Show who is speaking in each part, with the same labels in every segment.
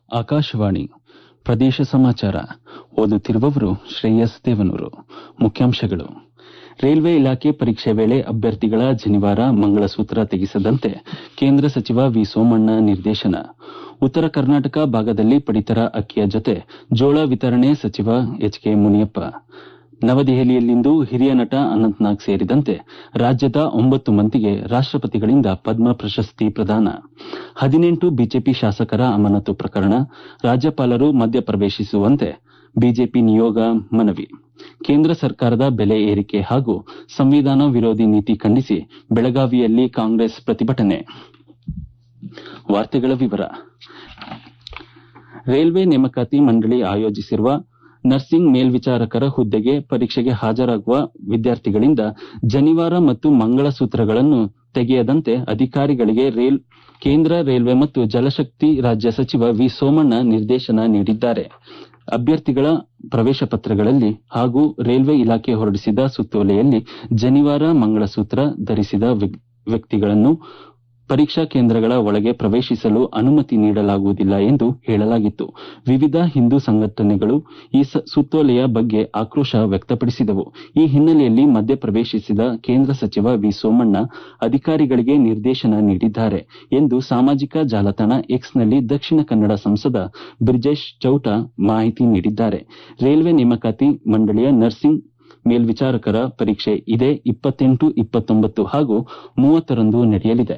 Speaker 1: ಆಕಾಶವಾಣಿ ಪ್ರದೇಶ ಸಮಾಚಾರ ಓದುತ್ತಿರುವವರು ಶ್ರೇಯಸ್ ದೇವನೂರು ಮುಖ್ಯಾಂಶಗಳು ರೈಲ್ವೆ ಇಲಾಖೆ ಪರೀಕ್ಷೆ ವೇಳೆ ಅಭ್ಯರ್ಥಿಗಳ ಜನಿವಾರ ಮಂಗಳಸೂತ್ರ ತೆಗೆಸದಂತೆ ಕೇಂದ್ರ ಸಚಿವ ವಿ ಸೋಮಣ್ಣ ನಿರ್ದೇಶನ ಉತ್ತರ ಕರ್ನಾಟಕ ಭಾಗದಲ್ಲಿ ಪಡಿತರ ಅಕ್ಕಿಯ ಜೊತೆ ಜೋಳ ವಿತರಣೆ ಸಚಿವ ಎಚ್ ಕೆ ಮುನಿಯಪ್ಪ ನವದೆಹಲಿಯಲ್ಲಿಂದು ಹಿರಿಯ ನಟ ಅನಂತ್ನಾಗ್ ಸೇರಿದಂತೆ ರಾಜ್ಯದ ಒಂಬತ್ತು ಮಂದಿಗೆ ರಾಷ್ಟಪತಿಗಳಿಂದ ಪದ್ಮ ಪ್ರಶಸ್ತಿ ಪ್ರದಾನ ಹದಿನೆಂಟು ಬಿಜೆಪಿ ಶಾಸಕರ ಅಮಾನತು ಪ್ರಕರಣ ರಾಜ್ಯಪಾಲರು ಮಧ್ಯಪ್ರವೇಶಿಸುವಂತೆ ಬಿಜೆಪಿ ನಿಯೋಗ ಮನವಿ ಕೇಂದ್ರ ಸರ್ಕಾರದ ಬೆಲೆ ಏರಿಕೆ ಹಾಗೂ ಸಂವಿಧಾನ ವಿರೋಧಿ ನೀತಿ ಖಂಡಿಸಿ ಬೆಳಗಾವಿಯಲ್ಲಿ ಕಾಂಗ್ರೆಸ್ ಪ್ರತಿಭಟನೆ ವಾರ್ತೆಗಳ ವಿವರ ರೈಲ್ವೆ ನೇಮಕಾತಿ ಮಂಡಳಿ ಆಯೋಜಿಸಿರುವ ನರ್ಸಿಂಗ್ ಮೇಲ್ವಿಚಾರಕರ ಹುದ್ದೆಗೆ ಪರೀಕ್ಷೆಗೆ ಹಾಜರಾಗುವ ವಿದ್ಯಾರ್ಥಿಗಳಿಂದ ಜನಿವಾರ ಮತ್ತು ಮಂಗಳಸೂತ್ರಗಳನ್ನು ತೆಗೆಯದಂತೆ ಅಧಿಕಾರಿಗಳಿಗೆ ಕೇಂದ್ರ ರೈಲ್ವೆ ಮತ್ತು ಜಲಶಕ್ತಿ ರಾಜ್ಯ ಸಚಿವ ವಿ ಸೋಮಣ್ಣ ನಿರ್ದೇಶನ ನೀಡಿದ್ದಾರೆ ಅಭ್ಯರ್ಥಿಗಳ ಪ್ರವೇಶ ಪತ್ರಗಳಲ್ಲಿ ಹಾಗೂ ರೈಲ್ವೆ ಇಲಾಖೆ ಹೊರಡಿಸಿದ ಸುತ್ತೋಲೆಯಲ್ಲಿ ಜನಿವಾರ ಮಂಗಳಸೂತ್ರ ಧರಿಸಿದ ವ್ಯಕ್ತಿಗಳನ್ನು ಪರೀಕ್ಷಾ ಕೇಂದ್ರಗಳ ಒಳಗೆ ಪ್ರವೇಶಿಸಲು ಅನುಮತಿ ನೀಡಲಾಗುವುದಿಲ್ಲ ಎಂದು ಹೇಳಲಾಗಿತ್ತು ವಿವಿಧ ಹಿಂದೂ ಸಂಘಟನೆಗಳು ಈ ಸುತ್ತೋಲೆಯ ಬಗ್ಗೆ ಆಕ್ರೋಶ ವ್ಯಕ್ತಪಡಿಸಿದವು ಈ ಹಿನ್ನೆಲೆಯಲ್ಲಿ ಮಧ್ಯಪ್ರವೇಶಿಸಿದ ಕೇಂದ್ರ ಸಚಿವ ವಿ ಸೋಮಣ್ಣ ಅಧಿಕಾರಿಗಳಿಗೆ ನಿರ್ದೇಶನ ನೀಡಿದ್ದಾರೆ ಎಂದು ಸಾಮಾಜಿಕ ಜಾಲತಾಣ ಎಕ್ಸ್ನಲ್ಲಿ ದಕ್ಷಿಣ ಕನ್ನಡ ಸಂಸದ ಬ್ರಿಜೇಶ್ ಚೌಟ ಮಾಹಿತಿ ನೀಡಿದ್ದಾರೆ ರೈಲ್ವೆ ನೇಮಕಾತಿ ಮಂಡಳಿಯ ನರ್ಸಿಂಗ್ ಮೇಲ್ವಿಚಾರಕರ ಪರೀಕ್ಷೆ ಇದೇ ಇಪ್ಪತ್ತೆಂಟು ಇಪ್ಪತ್ತೊಂಬತ್ತು ಹಾಗೂ ಮೂವತ್ತರಂದು ನಡೆಯಲಿದೆ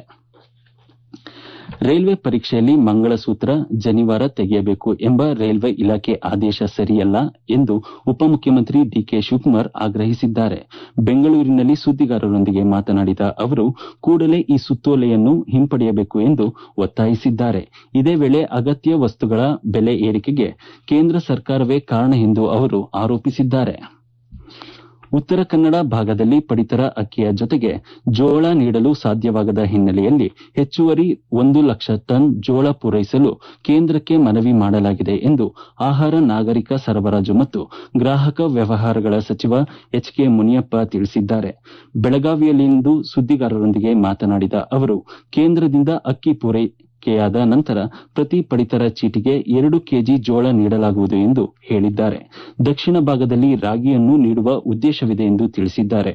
Speaker 1: ರೈಲ್ವೆ ಪರೀಕ್ಷೆಯಲ್ಲಿ ಮಂಗಳಸೂತ್ರ ಜನಿವಾರ ತೆಗೆಯಬೇಕು ಎಂಬ ರೈಲ್ವೆ ಇಲಾಖೆ ಆದೇಶ ಸರಿಯಲ್ಲ ಎಂದು ಉಪಮುಖ್ಯಮಂತ್ರಿ ಡಿಕೆ ಶಿವಕುಮಾರ್ ಆಗ್ರಹಿಸಿದ್ದಾರೆ ಬೆಂಗಳೂರಿನಲ್ಲಿ ಸುದ್ದಿಗಾರರೊಂದಿಗೆ ಮಾತನಾಡಿದ ಅವರು ಕೂಡಲೇ ಈ ಸುತ್ತೋಲೆಯನ್ನು ಹಿಂಪಡೆಯಬೇಕು ಎಂದು ಒತ್ತಾಯಿಸಿದ್ದಾರೆ ಇದೇ ವೇಳೆ ಅಗತ್ಯ ವಸ್ತುಗಳ ಬೆಲೆ ಏರಿಕೆಗೆ ಕೇಂದ್ರ ಸರ್ಕಾರವೇ ಕಾರಣ ಎಂದು ಅವರು ಆರೋಪಿಸಿದ್ದಾರೆ ಉತ್ತರ ಕನ್ನಡ ಭಾಗದಲ್ಲಿ ಪಡಿತರ ಅಕ್ಕಿಯ ಜೊತೆಗೆ ಜೋಳ ನೀಡಲು ಸಾಧ್ಯವಾಗದ ಹಿನ್ನೆಲೆಯಲ್ಲಿ ಹೆಚ್ಚುವರಿ ಒಂದು ಲಕ್ಷ ಟನ್ ಜೋಳ ಪೂರೈಸಲು ಕೇಂದ್ರಕ್ಕೆ ಮನವಿ ಮಾಡಲಾಗಿದೆ ಎಂದು ಆಹಾರ ನಾಗರಿಕ ಸರಬರಾಜು ಮತ್ತು ಗ್ರಾಹಕ ವ್ಯವಹಾರಗಳ ಸಚಿವ ಎಚ್ ಕೆ ಮುನಿಯಪ್ಪ ತಿಳಿಸಿದ್ದಾರೆ ಬೆಳಗಾವಿಯಲ್ಲಿಂದು ಸುದ್ದಿಗಾರರೊಂದಿಗೆ ಮಾತನಾಡಿದ ಅವರು ಕೇಂದ್ರದಿಂದ ಅಕ್ಕಿ ಪೂರೈಕೆಯಾದ ನಂತರ ಪ್ರತಿ ಪಡಿತರ ಚೀಟಿಗೆ ಎರಡು ಕೆಜಿ ಜೋಳ ನೀಡಲಾಗುವುದು ಎಂದು ಹೇಳಿದ್ದಾರೆ ದಕ್ಷಿಣ ಭಾಗದಲ್ಲಿ ರಾಗಿಯನ್ನು ನೀಡುವ ಉದ್ದೇಶವಿದೆ ಎಂದು ತಿಳಿಸಿದ್ದಾರೆ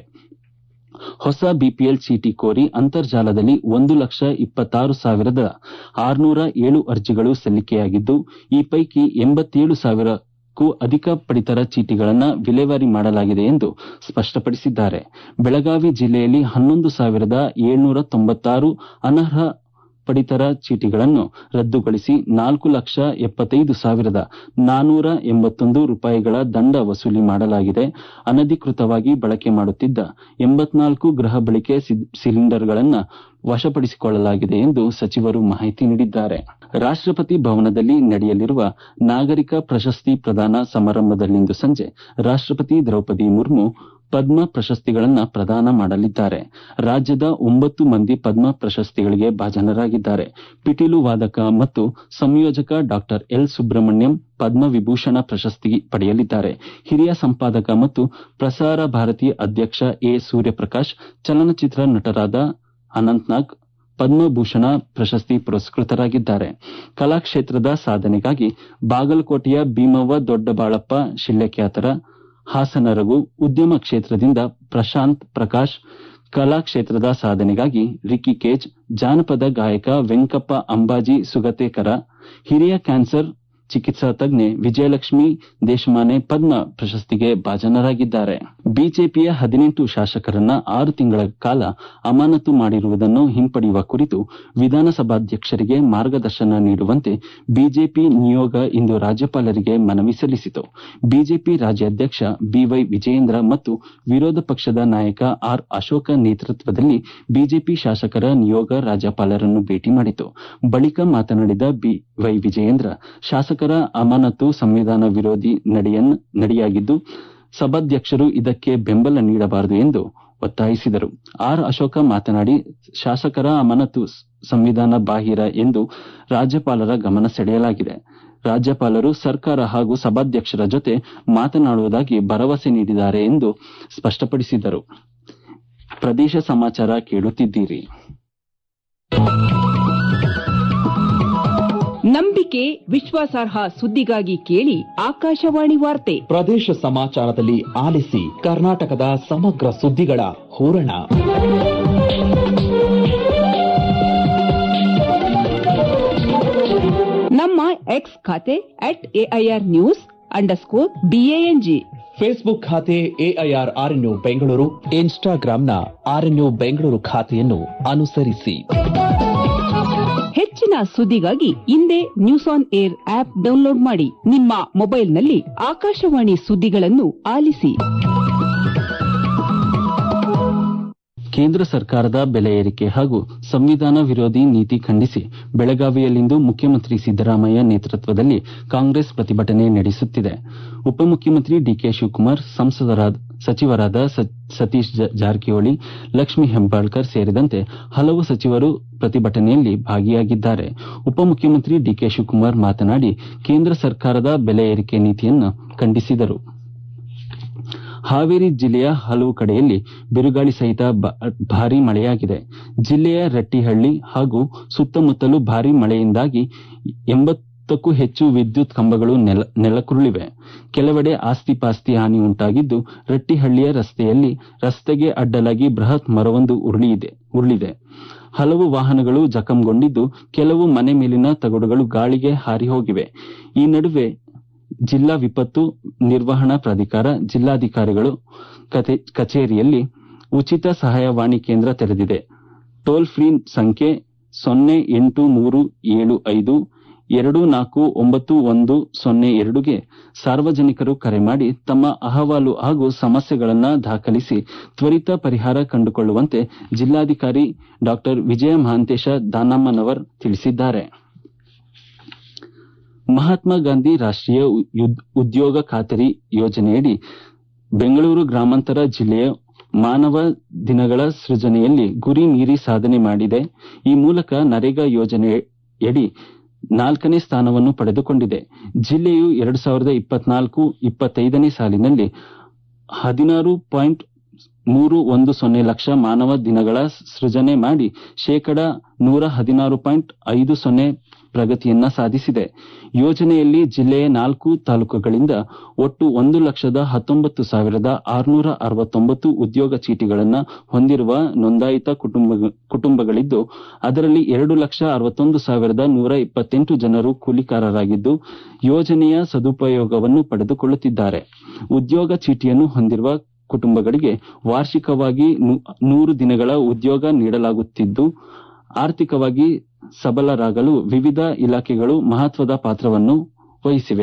Speaker 1: ಹೊಸ ಬಿಪಿಎಲ್ ಚೀಟಿ ಕೋರಿ ಅಂತರ್ಜಾಲದಲ್ಲಿ ಒಂದು ಲಕ್ಷ ಇಪ್ಪತ್ತಾರು ಸಾವಿರದ ಆರುನೂರ ಏಳು ಅರ್ಜಿಗಳು ಸಲ್ಲಿಕೆಯಾಗಿದ್ದು ಈ ಪೈಕಿ ಎಂಬತ್ತೇಳು ಸಾವಿರ ಅಧಿಕ ಪಡಿತರ ಚೀಟಿಗಳನ್ನು ವಿಲೇವಾರಿ ಮಾಡಲಾಗಿದೆ ಎಂದು ಸ್ಪಷ್ಟಪಡಿಸಿದ್ದಾರೆ ಬೆಳಗಾವಿ ಜಿಲ್ಲೆಯಲ್ಲಿ ಹನ್ನೊಂದು ಸಾವಿರದ ಏಳ್ನೂರ ತೊಂಬತ್ತಾರು ಅನರ್ಹ ಪಡಿತರ ಚೀಟಿಗಳನ್ನು ರದ್ದುಗೊಳಿಸಿ ನಾಲ್ಕು ಲಕ್ಷ ಎಪ್ಪತ್ತೈದು ಸಾವಿರದ ನಾನೂರ ಎಂಬತ್ತೊಂದು ರೂಪಾಯಿಗಳ ದಂಡ ವಸೂಲಿ ಮಾಡಲಾಗಿದೆ ಅನಧಿಕೃತವಾಗಿ ಬಳಕೆ ಮಾಡುತ್ತಿದ್ದ ಎಂಬತ್ನಾಲ್ಕು ಗೃಹ ಬಳಕೆ ಸಿಲಿಂಡರ್ಗಳನ್ನು ವಶಪಡಿಸಿಕೊಳ್ಳಲಾಗಿದೆ ಎಂದು ಸಚಿವರು ಮಾಹಿತಿ ನೀಡಿದ್ದಾರೆ ರಾಷ್ಟಪತಿ ಭವನದಲ್ಲಿ ನಡೆಯಲಿರುವ ನಾಗರಿಕ ಪ್ರಶಸ್ತಿ ಪ್ರದಾನ ಸಮಾರಂಭದಲ್ಲಿಂದು ಸಂಜೆ ರಾಷ್ಟಪತಿ ದ್ರೌಪದಿ ಮುರ್ಮು ಪದ್ಮ ಪ್ರಶಸ್ತಿಗಳನ್ನು ಪ್ರದಾನ ಮಾಡಲಿದ್ದಾರೆ ರಾಜ್ಯದ ಒಂಬತ್ತು ಮಂದಿ ಪದ್ಮ ಪ್ರಶಸ್ತಿಗಳಿಗೆ ಭಾಜನರಾಗಿದ್ದಾರೆ ಪಿಟೀಲು ವಾದಕ ಮತ್ತು ಸಂಯೋಜಕ ಡಾ ಎಲ್ ಸುಬ್ರಹ್ಮಣ್ಯಂ ಪದ್ಮವಿಭೂಷಣ ಪ್ರಶಸ್ತಿ ಪಡೆಯಲಿದ್ದಾರೆ ಹಿರಿಯ ಸಂಪಾದಕ ಮತ್ತು ಪ್ರಸಾರ ಭಾರತಿ ಅಧ್ಯಕ್ಷ ಎ ಸೂರ್ಯಪ್ರಕಾಶ್ ಚಲನಚಿತ್ರ ನಟರಾದ ಅನಂತ್ನಾಗ್ ಪದ್ಮಭೂಷಣ ಪ್ರಶಸ್ತಿ ಪುರಸ್ಕೃತರಾಗಿದ್ದಾರೆ ಕಲಾಕ್ಷೇತ್ರದ ಸಾಧನೆಗಾಗಿ ಬಾಗಲಕೋಟೆಯ ಭೀಮವ್ವ ದೊಡ್ಡಬಾಳಪ್ಪ ಶಿಳ್ಳೆಕ್ಯಾತರ ಹಾಸನ ರಘು ಉದ್ಯಮ ಕ್ಷೇತ್ರದಿಂದ ಪ್ರಶಾಂತ್ ಪ್ರಕಾಶ್ ಕಲಾ ಕ್ಷೇತ್ರದ ಸಾಧನೆಗಾಗಿ ರಿಕ್ಕಿ ಕೇಜ್ ಜಾನಪದ ಗಾಯಕ ವೆಂಕಪ್ಪ ಅಂಬಾಜಿ ಸುಗತೇಕರ ಹಿರಿಯ ಕ್ಯಾನ್ಸರ್ ಚಿಕಿತ್ಸಾ ತಜ್ಞೆ ವಿಜಯಲಕ್ಷ್ಮಿ ದೇಶಮಾನೆ ಪದ್ಮ ಪ್ರಶಸ್ತಿಗೆ ಭಾಜನರಾಗಿದ್ದಾರೆ ಬಿಜೆಪಿಯ ಹದಿನೆಂಟು ಶಾಸಕರನ್ನ ಆರು ತಿಂಗಳ ಕಾಲ ಅಮಾನತು ಮಾಡಿರುವುದನ್ನು ಹಿಂಪಡೆಯುವ ಕುರಿತು ವಿಧಾನಸಭಾಧ್ಯಕ್ಷರಿಗೆ ಮಾರ್ಗದರ್ಶನ ನೀಡುವಂತೆ ಬಿಜೆಪಿ ನಿಯೋಗ ಇಂದು ರಾಜ್ಯಪಾಲರಿಗೆ ಮನವಿ ಸಲ್ಲಿಸಿತು ಬಿಜೆಪಿ ರಾಜ್ಯಾಧ್ಯಕ್ಷ ಬಿವೈ ವಿಜಯೇಂದ್ರ ಮತ್ತು ವಿರೋಧ ಪಕ್ಷದ ನಾಯಕ ಆರ್ ಅಶೋಕ ನೇತೃತ್ವದಲ್ಲಿ ಬಿಜೆಪಿ ಶಾಸಕರ ನಿಯೋಗ ರಾಜ್ಯಪಾಲರನ್ನು ಭೇಟಿ ಮಾಡಿತು ಬಳಿಕ ಮಾತನಾಡಿದ ಬಿವೈ ವಿಜಯೇಂದ್ರ ಶಾಸಕರ ಅಮಾನತು ಸಂವಿಧಾನ ವಿರೋಧಿ ನಡೆಯಾಗಿದ್ದು ಸಭಾಧ್ಯಕ್ಷರು ಇದಕ್ಕೆ ಬೆಂಬಲ ನೀಡಬಾರದು ಎಂದು ಒತ್ತಾಯಿಸಿದರು ಆರ್ ಅಶೋಕ ಮಾತನಾಡಿ ಶಾಸಕರ ಅಮಾನತು ಸಂವಿಧಾನ ಬಾಹಿರ ಎಂದು ರಾಜ್ಯಪಾಲರ ಗಮನ ಸೆಳೆಯಲಾಗಿದೆ ರಾಜ್ಯಪಾಲರು ಸರ್ಕಾರ ಹಾಗೂ ಸಭಾಧ್ಯಕ್ಷರ ಜೊತೆ ಮಾತನಾಡುವುದಾಗಿ ಭರವಸೆ ನೀಡಿದ್ದಾರೆ ಎಂದು ಸ್ಪಷ್ಟಪಡಿಸಿದರು ಪ್ರದೇಶ ಸಮಾಚಾರ ಕೇಳುತ್ತಿದ್ದೀರಿ
Speaker 2: ನಂಬಿಕೆ ವಿಶ್ವಾಸಾರ್ಹ ಸುದ್ದಿಗಾಗಿ ಕೇಳಿ ಆಕಾಶವಾಣಿ ವಾರ್ತೆ
Speaker 3: ಪ್ರದೇಶ ಸಮಾಚಾರದಲ್ಲಿ ಆಲಿಸಿ ಕರ್ನಾಟಕದ ಸಮಗ್ರ ಸುದ್ದಿಗಳ ಹೂರಣ
Speaker 2: ನಮ್ಮ ಎಕ್ಸ್ ಖಾತೆ at AIR news underscore B A N G
Speaker 3: Facebook ಖಾತೆ ಎಐಆರ್ ಆರ್ಎನ್ಯು ಬೆಂಗಳೂರು ಇನ್ಸ್ಟಾಗ್ರಾಂನ ಆರ್ಎನ್ಯು ಬೆಂಗಳೂರು ಖಾತೆಯನ್ನು ಅನುಸರಿಸಿ
Speaker 2: ಹೆಚ್ಚಿನ ಸುದ್ದಿಗಾಗಿ ಹಿಂದೆ news on air app download ಮಾಡಿ ನಿಮ್ಮ ಮೊಬೈಲ್ನಲ್ಲಿ ಆಕಾಶವಾಣಿ ಸುದ್ದಿಗಳನ್ನು ಆಲಿಸಿ
Speaker 1: ಕೇಂದ್ರ ಸರ್ಕಾರದ ಬೆಲೆ ಏರಿಕೆ ಹಾಗೂ ಸಂವಿಧಾನ ವಿರೋಧಿ ನೀತಿ ಖಂಡಿಸಿ ಬೆಳಗಾವಿಯಲ್ಲಿಂದು ಮುಖ್ಯಮಂತ್ರಿ ಸಿದ್ದರಾಮಯ್ಯ ನೇತೃತ್ವದಲ್ಲಿ ಕಾಂಗ್ರೆಸ್ ಪ್ರತಿಭಟನೆ ನಡೆಸುತ್ತಿದೆ ಉಪಮುಖ್ಯಮಂತ್ರಿ ಡಿಕೆ ಶಿವಕುಮಾರ್ ಸಂಸದರಾದ ಸಚಿವರಾದ ಸತೀಶ್ ಜಾರಕಿಹೊಳಿ ಲಕ್ಷ್ಮೀ ಹೆಬ್ಬಾಳ್ಕರ್ ಸೇರಿದಂತೆ ಹಲವು ಸಚಿವರು ಪ್ರತಿಭಟನೆಯಲ್ಲಿ ಭಾಗಿಯಾಗಿದ್ದಾರೆ ಉಪಮುಖ್ಯಮಂತ್ರಿ ಡಿಕೆ ಶಿವಕುಮಾರ್ ಮಾತನಾಡಿ ಕೇಂದ್ರ ಸರ್ಕಾರದ ಬೆಲೆ ಏರಿಕೆ ನೀತಿಯನ್ನು ಖಂಡಿಸಿದರು ಹಾವೇರಿ ಜಿಲ್ಲೆಯ ಹಲವು ಕಡೆಯಲ್ಲಿ ಬಿರುಗಾಳಿ ಸಹಿತ ಭಾರೀ ಮಳೆಯಾಗಿದೆ ಜಿಲ್ಲೆಯ ರಟ್ಟಿಹಳ್ಳಿ ಹಾಗೂ ಸುತ್ತಮುತ್ತಲೂ ಭಾರೀ ಮಳೆಯಿಂದಾಗಿ ಎಂಬತ್ತಕ್ಕೂ ಹೆಚ್ಚು ವಿದ್ಯುತ್ ಕಂಬಗಳು ನೆಲಕ್ಕುರುಳಿವೆ ಕೆಲವೆಡೆ ಆಸ್ತಿ ಪಾಸ್ತಿ ಹಾನಿ ಉಂಟಾಗಿದ್ದು ರಟ್ಟಿಹಳ್ಳಿಯ ರಸ್ತೆಯಲ್ಲಿ ರಸ್ತೆಗೆ ಅಡ್ಡಲಾಗಿ ಬೃಹತ್ ಮರವೊಂದು ಉರುಳಿದೆ ಹಲವು ವಾಹನಗಳು ಜಖಂಗೊಂಡಿದ್ದು ಕೆಲವು ಮನೆ ಮೇಲಿನ ತಗಡುಗಳು ಗಾಳಿಗೆ ಹಾರಿ ಹೋಗಿವೆ ಈ ನಡುವೆ ಜಿಲ್ಲಾ ವಿಪತ್ತು ನಿರ್ವಹಣಾ ಪ್ರಾಧಿಕಾರ ಜಿಲ್ಲಾಧಿಕಾರಿಗಳು ಕಚೇರಿಯಲ್ಲಿ ಉಚಿತ ಸಹಾಯವಾಣಿ ಕೇಂದ್ರ ತೆರೆದಿದೆ ಟೋಲ್ ಫ್ರೀ ಸಂಖ್ಯೆ ಸೊನ್ನೆ ಎಂಟು ಮೂರು ಏಳು ಐದು ಎರಡು ನಾಲ್ಕು ಒಂಬತ್ತು ಒಂದು ಸೊನ್ನೆ ಎರಡುಗೆ ಸಾರ್ವಜನಿಕರು ಕರೆ ಮಾಡಿ ತಮ್ಮ ಅಹವಾಲು ಹಾಗೂ ಸಮಸ್ಯೆಗಳನ್ನು ದಾಖಲಿಸಿ ತ್ವರಿತ ಪರಿಹಾರ ಕಂಡುಕೊಳ್ಳುವಂತೆ ಜಿಲ್ಲಾಧಿಕಾರಿ ಡಾ ವಿಜಯ ಮಹಾಂತೇಶ ದಾನಮ್ಮನವರ್ ತಿಳಿಸಿದ್ದಾರೆ ಮಹಾತ್ಮ ಗಾಂಧಿ ರಾಷ್ಟೀಯ ಉದ್ಯೋಗ ಖಾತರಿ ಯೋಜನೆಯಡಿ ಬೆಂಗಳೂರು ಗ್ರಾಮಾಂತರ ಜಿಲ್ಲೆಯ ಮಾನವ ದಿನಗಳ ಸೃಜನೆಯಲ್ಲಿ ಗುರಿ ಮೀರಿ ಸಾಧನೆ ಮಾಡಿದೆ ಈ ಮೂಲಕ ನರೇಗಾ ಯೋಜನೆಯಡಿ ನಾಲ್ಕನೇ ಸ್ಥಾನವನ್ನು ಪಡೆದುಕೊಂಡಿದೆ ಜಿಲ್ಲೆಯು ಎರಡು ಸಾವಿರದ ಇಪ್ಪತ್ನಾಲ್ಕು ಇಪ್ಪತ್ತೈದನೇ ಸಾಲಿನಲ್ಲಿ ಹದಿನಾರು ಪಾಯಿಂಟ್ ಮೂರು ಒಂದು ಸೊನ್ನೆ ಲಕ್ಷ ಮಾನವ ದಿನಗಳ ಸೃಜನೆ ಮಾಡಿ ಶೇಕಡ ನೂರ ಹದಿನಾರು ಪಾಯಿಂಟ್ ಐದು ಸೊನ್ನೆ ಪ್ರಗತಿಯನ್ನ ಸಾಧಿಸಿದೆ ಯೋಜನೆಯಲ್ಲಿ ಜಿಲ್ಲೆಯ ನಾಲ್ಕು ತಾಲೂಕುಗಳಿಂದ ಒಟ್ಟು ಒಂದು ಲಕ್ಷದ ಹತ್ತೊಂಬತ್ತು ಸಾವಿರದ ಆರುನೂರ ಅರವತ್ತೊಂಬತ್ತು ಉದ್ಯೋಗ ಚೀಟಿಗಳನ್ನು ಹೊಂದಿರುವ ನೋಂದಾಯಿತ ಕುಟುಂಬಗಳಿದ್ದು ಅದರಲ್ಲಿ ಎರಡು ಲಕ್ಷ ಅರವತ್ತೊಂದು ಸಾವಿರದ ನೂರ ಇಪ್ಪತ್ತೆಂಟು ಜನರು ಕೂಲಿಕಾರರಾಗಿದ್ದು ಯೋಜನೆಯ ಸದುಪಯೋಗವನ್ನು ಪಡೆದುಕೊಳ್ಳುತ್ತಿದ್ದಾರೆ ಉದ್ಯೋಗ ಚೀಟಿಯನ್ನು ಹೊಂದಿರುವ ಕುಟುಂಬಗಳಿಗೆ ವಾರ್ಷಿಕವಾಗಿ ನೂರು ದಿನಗಳ ಉದ್ಯೋಗ ನೀಡಲಾಗುತ್ತಿದ್ದು ಆರ್ಥಿಕವಾಗಿ ಸಬಲರಾಗಲು ವಿವಿಧ ಇಲಾಖೆಗಳು ಮಹತ್ವದ ಪಾತ್ರವನ್ನು ವಹಿಸಿವೆ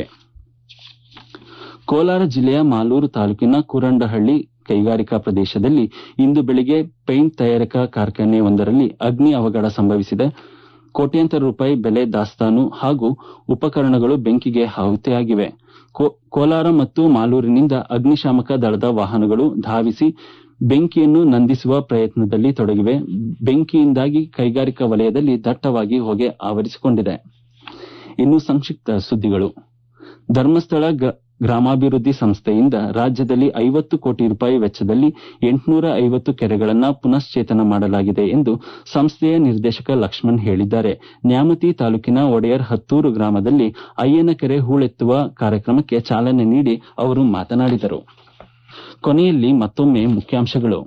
Speaker 1: ಕೋಲಾರ ಜಿಲ್ಲೆಯ ಮಾಲೂರು ತಾಲೂಕಿನ ಕುರಂಡಹಳ್ಳಿ ಕೈಗಾರಿಕಾ ಪ್ರದೇಶದಲ್ಲಿ ಇಂದು ಬೆಳಿಗ್ಗೆ ಪೇಂಟ್ ತಯಾರಿಕಾ ಕಾರ್ಖಾನೆ ಒಂದರಲ್ಲಿ ಅಗ್ನಿ ಅವಘಡ ಸಂಭವಿಸಿದೆ ಕೋಟ್ಯಾಂತರ ರೂಪಾಯಿ ಬೆಲೆ ದಾಸ್ತಾನು ಹಾಗೂ ಉಪಕರಣಗಳು ಬೆಂಕಿಗೆ ಆಹುತಿಯಾಗಿವೆ ಕೋಲಾರ ಮತ್ತು ಮಾಲೂರಿನಿಂದ ಅಗ್ನಿಶಾಮಕ ದಳದ ವಾಹನಗಳು ಧಾವಿಸಿ ಬೆಂಕಿಯನ್ನು ನಂದಿಸುವ ಪ್ರಯತ್ನದಲ್ಲಿ ತೊಡಗಿವೆ ಬೆಂಕಿಯಿಂದಾಗಿ ಕೈಗಾರಿಕಾ ವಲಯದಲ್ಲಿ ದಟ್ಟವಾಗಿ ಹೊಗೆ ಆವರಿಸಿಕೊಂಡಿದೆ ಇನ್ನು ಸಂಕ್ಷಿಪ್ತ ಸುದ್ದಿಗಳು ಧರ್ಮಸ್ಥಳ ಗ್ರಾಮಾಭಿವೃದ್ಧಿ ಸಂಸ್ಥೆಯಿಂದ ರಾಜ್ಯದಲ್ಲಿ ಐವತ್ತು ಕೋಟಿ ರೂಪಾಯಿ ವೆಚ್ಚದಲ್ಲಿ ಎಂಟುನೂರ ಐವತ್ತು ಕೆರೆಗಳನ್ನು ಪುನಶ್ಚೇತನ ಮಾಡಲಾಗಿದೆ ಎಂದು ಸಂಸ್ಥೆಯ ನಿರ್ದೇಶಕ ಲಕ್ಷ್ಮಣ್ ಹೇಳಿದ್ದಾರೆ ನ್ಯಾಮತಿ ತಾಲೂಕಿನ ಒಡೆಯರ್ ಹತ್ತೂರು ಗ್ರಾಮದಲ್ಲಿ ಅಯ್ಯನ ಕೆರೆ ಹೂಳೆತ್ತುವ ಕಾರ್ಯಕ್ರಮಕ್ಕೆ ಚಾಲನೆ ನೀಡಿ ಅವರು ಮಾತನಾಡಿದರು ಕೊನೆಯಲ್ಲಿ ಮತ್ತೊಮ್ಮೆ ಮುಖ್ಯಾಂಶಗಳು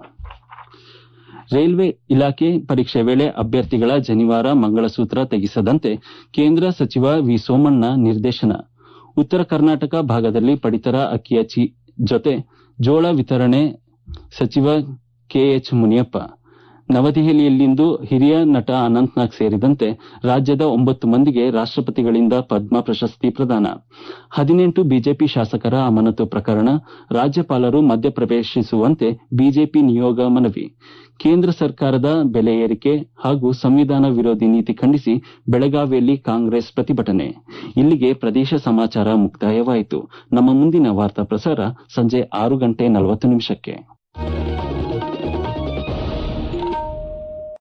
Speaker 1: ರೈಲ್ವೆ ಇಲಾಖೆ ಪರೀಕ್ಷೆ ವೇಳೆ ಅಭ್ಯರ್ಥಿಗಳ ಜನಿವಾರ ಮಂಗಳಸೂತ್ರ ತೆಗೆಸದಂತೆ ಕೇಂದ್ರ ಸಚಿವ ವಿ ಸೋಮಣ್ಣ ನಿರ್ದೇಶನ ಉತ್ತರ ಕರ್ನಾಟಕ ಭಾಗದಲ್ಲಿ ಪಡಿತರ ಅಕ್ಕಿಯ ಜೊತೆ ಜೋಳ ವಿತರಣೆ ಸಚಿವ ಕೆಎಚ್ ಮುನಿಯಪ್ಪ ನವದೆಹಲಿಯಲ್ಲಿಂದು ಹಿರಿಯ ನಟ ಅನಂತ್ನಾಗ್ ಸೇರಿದಂತೆ ರಾಜ್ಯದ ಒಂಬತ್ತು ಮಂದಿಗೆ ರಾಷ್ಟಪತಿಗಳಿಂದ ಪದ್ಮ ಪ್ರಶಸ್ತಿ ಪ್ರದಾನ ಹದಿನೆಂಟು ಬಿಜೆಪಿ ಶಾಸಕರ ಅಮಾನತು ಪ್ರಕರಣ ರಾಜ್ಯಪಾಲರು ಮಧ್ಯಪ್ರವೇಶಿಸುವಂತೆ ಬಿಜೆಪಿ ನಿಯೋಗ ಮನವಿ ಕೇಂದ್ರ ಸರ್ಕಾರದ ಬೆಲೆ ಏರಿಕೆ ಹಾಗೂ ಸಂವಿಧಾನ ವಿರೋಧಿ ನೀತಿ ಖಂಡಿಸಿ ಬೆಳಗಾವಿಯಲ್ಲಿ ಕಾಂಗ್ರೆಸ್ ಪ್ರತಿಭಟನೆ ಇಲ್ಲಿಗೆ ಪ್ರದೇಶ ಸಮಾಚಾರ ಮುಕ್ತಾಯವಾಯಿತು ನಮ್ಮ ಮುಂದಿನ ವಾರ್ತಾ ಪ್ರಸಾರ ಸಂಜೆ ಆರು ಗಂಟೆ ನಲವತ್ತು ನಿಮಿಷಕ್ಕೆ